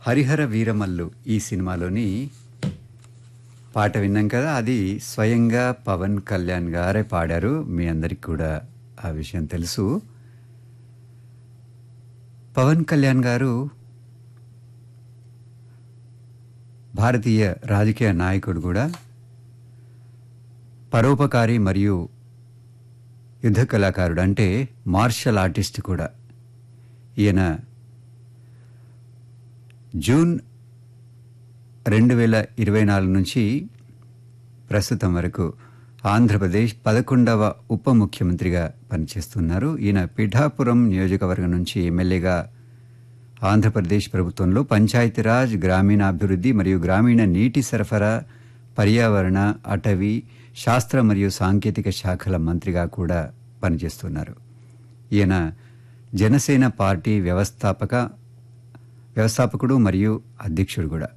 హరిహర వీరమల్లు ఈ సినిమాలోని పాట విన్నాం కదా అది స్వయంగా పవన్ కళ్యాణ్ గారే పాడారు మీ అందరికి కూడా ఆ విషయం తెలుసు పవన్ కళ్యాణ్ గారు భారతీయ రాజకీయ నాయకుడు కూడా పరోపకారి మరియు యుద్ధ కళాకారుడు అంటే మార్షల్ ఆర్టిస్ట్ కూడా ఈయన జూన్ రెండు వేల ఇరవై నాలుగు నుంచి ప్రస్తుతం వరకు ఆంధ్రప్రదేశ్ పదకొండవ ఉప ముఖ్యమంత్రిగా పనిచేస్తున్నారు ఈయన పిఠాపురం నియోజకవర్గం నుంచి ఎమ్మెల్యేగా ఆంధ్రప్రదేశ్ ప్రభుత్వంలో పంచాయతీరాజ్ గ్రామీణాభివృద్ధి మరియు గ్రామీణ నీటి సరఫరా పర్యావరణ అటవీ శాస్త్ర మరియు సాంకేతిక శాఖల మంత్రిగా కూడా పనిచేస్తున్నారు ఈయన జనసేన పార్టీ వ్యవస్థాపక వ్యవస్థాపకుడు మరియు అధ్యక్షుడు కూడా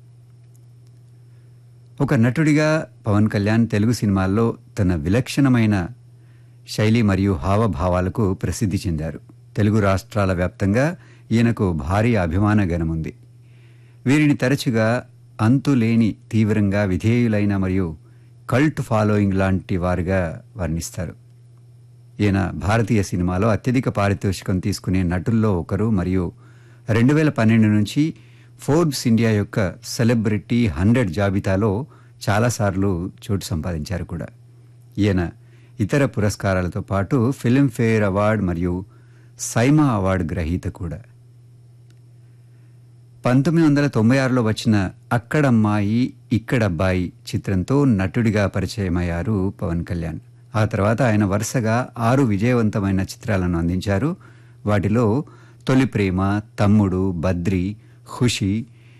ఒక నటుడిగా పవన్ కళ్యాణ్ తెలుగు సినిమాల్లో తన విలక్షణమైన శైలి మరియు హావభావాలకు ప్రసిద్ధి చెందారు తెలుగు రాష్ట్రాల వ్యాప్తంగా ఈయనకు భారీ అభిమాన గణముంది వీరిని తరచుగా అంతులేని తీవ్రంగా విధేయులైన మరియు కల్ట్ ఫాలోయింగ్ లాంటి వారుగా వర్ణిస్తారు ఈయన భారతీయ సినిమాలో అత్యధిక పారితోషికం తీసుకునే నటుల్లో ఒకరు మరియు రెండు వేల పన్నెండు నుంచి ఫోర్బ్స్ ఇండియా యొక్క సెలబ్రిటీ హండ్రెడ్ జాబితాలో చాలాసార్లు చోటు సంపాదించారు కూడా ఈయన ఇతర పురస్కారాలతో పాటు ఫిల్మ్ఫేర్ అవార్డు మరియు సైమా అవార్డు గ్రహీత కూడా పంతొమ్మిది వందల తొంభై ఆరులో వచ్చిన అక్కడమ్మాయి ఇక్కడబ్బాయి చిత్రంతో నటుడిగా పరిచయమయ్యారు పవన్ కళ్యాణ్ ఆ తర్వాత ఆయన వరుసగా ఆరు విజయవంతమైన చిత్రాలను అందించారు వాటిలో తొలి ప్రేమ తమ్ముడు బద్రి ఖుషి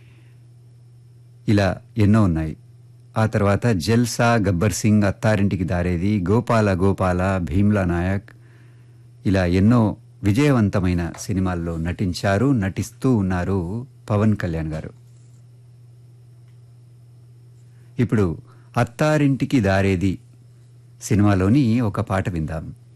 ఇలా ఎన్నో ఉన్నాయి ఆ తర్వాత జల్సా గబ్బర్ సింగ్ అత్తారింటికి దారేది గోపాల గోపాల భీమ్లా నాయక్ ఇలా ఎన్నో విజయవంతమైన సినిమాల్లో నటించారు నటిస్తూ ఉన్నారు పవన్ కళ్యాణ్ గారు ఇప్పుడు అత్తారింటికి దారేది సినిమాలోని ఒక పాట విందాం